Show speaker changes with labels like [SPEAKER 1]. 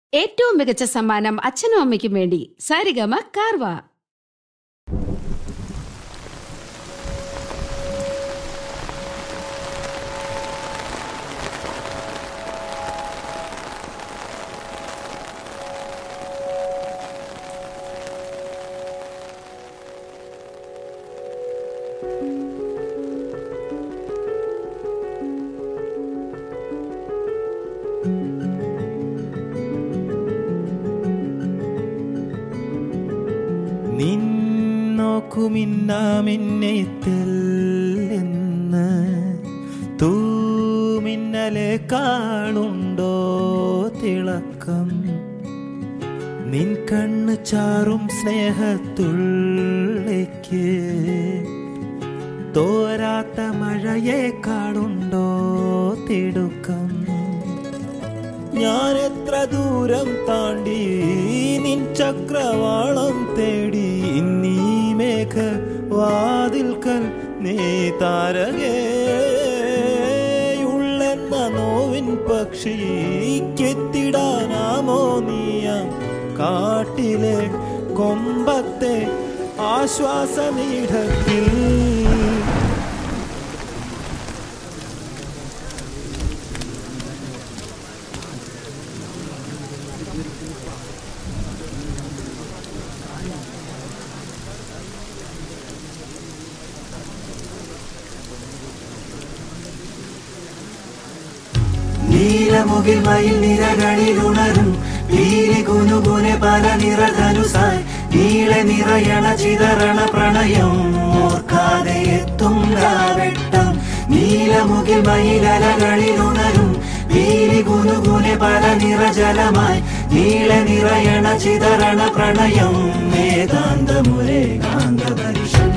[SPEAKER 1] ഏറ്റവും മികച്ച സമ്മാനം അച്ഛനും അമ്മയ്ക്കും വേണ്ടി സാരിഗമ കാർവ
[SPEAKER 2] നിന്നോക്കുമിന്നാമിന്നെ തെല്ലെന്ന് തൂമിന്നലെ കാണുണ്ടോ തിളക്കം നിൻ കണ്ണ് ചാറും സ്നേഹത്തുള്ളിക്ക് തോരാത്ത മഴയെ കാണുണ്ടോ തിടുക്കം ഞാൻ എത്ര ദൂരം താണ്ടി നിൻ ചക്രവാളം തേടി ഇന്നീ മേഘ വാതിൽക്കൽ നീ താരകേയുള്ളെന്ന നോവിൻ പക്ഷിക്കെത്തിടാനാമോ നീയ കാട്ടിലെ കൊമ്പത്തെ ആശ്വാസനീഠത്തിൽ
[SPEAKER 3] നീലമുകിൽ മയിൽ നിരകളിൽ ഉണരും പീലി കുനുകുനെ പല നിറധനുസായി നീളെ നിറയണ ചിതറണ പ്രണയം ഓർക്കാതെ എത്തും രാവെട്ടം നീലമുകിൽ മയിലലകളിൽ ഉണരും പീലി കുനുകുനെ പല നിറജലമായി നീളെ നിറയണ ചിതറണ പ്രണയം വേദാന്തമുരേ കാന്തപരിഷം